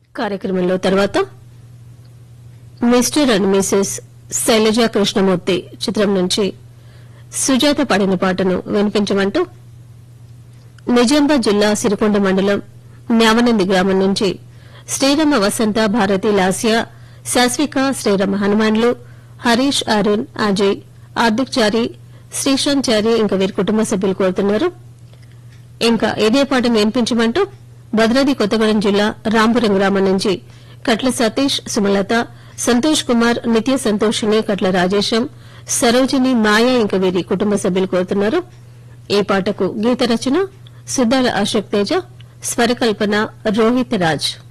కార్యక్రమంలో తర్వాత Mr and Mrs Sailaja Krishnamurthy చిత్రం నుంచి సుజాత పాడిన పాటను వినిపించమంటూ నిజామాబాద్ జిల్లా సిరికొండ మండలం న్యామనంది గ్రామం నుంచి శ్రీరమ వసంత భారతి లాస్య శాస్విక శ్రీరమ హనుమాన్లు హరీష్ అరుణ్ అజయ్ హార్దిక్ చారి శ్రీశాంత్ చారి ఇంకా వీరి కుటుంబ సభ్యులు కోరుతున్నారు ఇంకా ఇదే పాటను వినిపించమంటూ భద్రాద్రి కొత్తగూడెం జిల్లా రాంపురం గ్రామం నుంచి కట్ల సతీష్ సుమలత సంతోష్ కుమార్ నిత్య సంతోషిని కట్ల రాజేశం సరోజిని మాయా ఇంకా వీరి కుటుంబ సభ్యులు కోరుతున్నారు ఈ పాటకు గీత రచన సుద్దాల అశోక్ తేజ స్వరకల్పన రోహిత్ రాజ్